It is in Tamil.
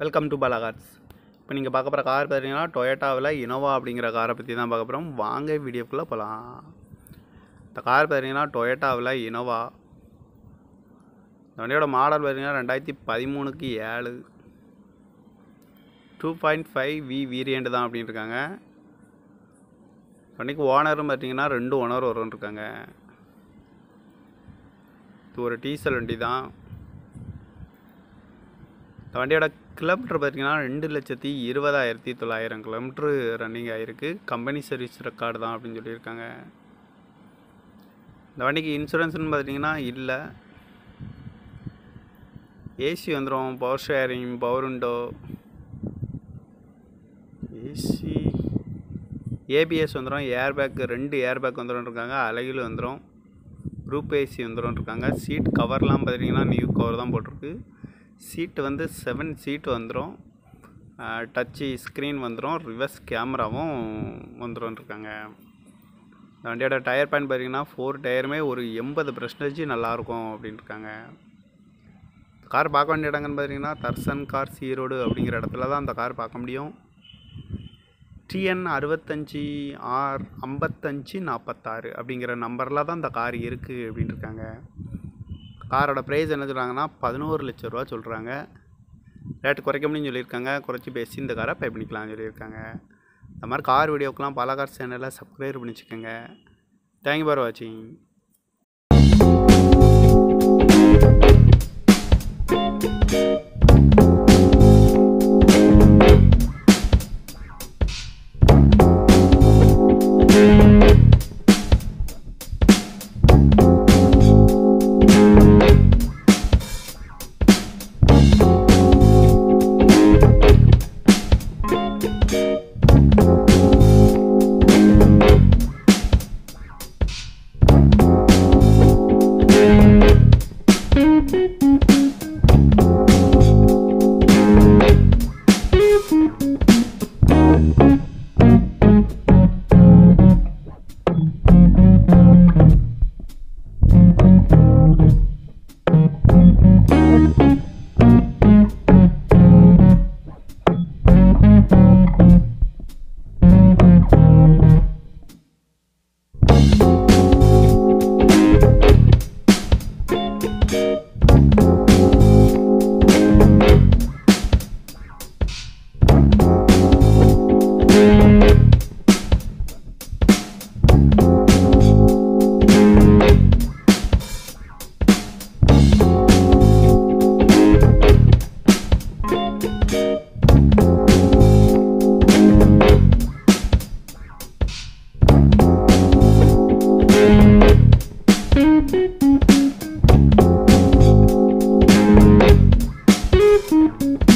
வெல்கம் டு பாலா கார்ஸ் இப்போ நீங்கள் பார்க்க போகிற கார் பார்த்தீங்கன்னா டொயோட்டாவில் இனோவா அப்படிங்கிற காரை பற்றி தான் பார்க்க போகிறோம் வாங்க வீடியோக்குள்ளே போகலாம் இந்த கார் பார்த்தீங்கன்னா டொயோட்டாவில் இனோவா இந்த வண்டியோட மாடல் பார்த்தீங்கன்னா ரெண்டாயிரத்தி பதிமூணுக்கு ஏழு two point five V variant தான் அப்படின்னு இருக்காங்க வண்டிக்கு ஓனரும் பார்த்தீங்கன்னா ரெண்டு ஓனர் வரும்னு இருக்காங்க இது ஒரு டீசல் வண்டி தான் இந்த வண்டியோட கிலோமீட்டர் பார்த்தீங்கன்னா ரெண்டு லட்சத்தி இருபதாயிரத்தி தொள்ளாயிரம் கிலோமீட்ரு ரன்னிங் ஆகிருக்கு கம்பெனி சர்வீஸ் ரெக்கார்டு தான் அப்படின்னு சொல்லியிருக்காங்க இந்த வண்டிக்கு இன்சூரன்ஸ்னு பார்த்தீங்கன்னா இல்லை ஏசி வந்துடும் power steering power window AC ABS வந்துடும் ஏர்பேக் ரெண்டு ஏர்பேக் வந்துடும் இருக்காங்க அழகில் வந்துடும் குரூப் ஏசி வந்துடும் இருக்காங்க சீட் கவர்லாம் பார்த்தீங்கன்னா நியூ கவர் தான் போட்டிருக்கு சீட்டு வந்து செவன் சீட் வந்துடும் டச்சு ஸ்க்ரீன் வந்துடும் ரிவர்ஸ் கேமராவும் வந்துடும் இருக்காங்க இந்த வண்டியோட டயர் பாயிண்ட் பார்த்தீங்கன்னா ஃபோர் டயருமே ஒரு எண்பது பர்சன்டேஜ் நல்லாயிருக்கும் அப்படின்னு இருக்காங்க கார் பார்க்க வேண்டிய இடங்கன்னு பார்த்தீங்கன்னா தர்சன் கார் ஈரோடு அப்படிங்கிற இடத்துல தான் அந்த கார் பார்க்க முடியும் டிஎன் அறுபத்தஞ்சி ஆர் ஐம்பத்தஞ்சு நாற்பத்தாறு அப்படிங்கிற நம்பரில் தான் இந்த கார் இருக்குது அப்படின்னு இருக்காங்க காரோட ப்ரைஸ் என்ன சொல்கிறாங்கன்னா பதினோரு லட்ச ரூபா சொல்கிறாங்க ரேட்டு குறைக்க முடியும்னு சொல்லியிருக்காங்க குறைச்சி பேசி இந்த காரை பே பண்ணிக்கலாம்னு சொல்லியிருக்காங்க இந்த மாதிரி கார் வீடியோக்கெலாம் பல கார் சேனலில் சப்ஸ்கிரைப் பண்ணி வச்சுக்கோங்க தேங்க்யூ ஃபார் வாட்சிங் Thank you.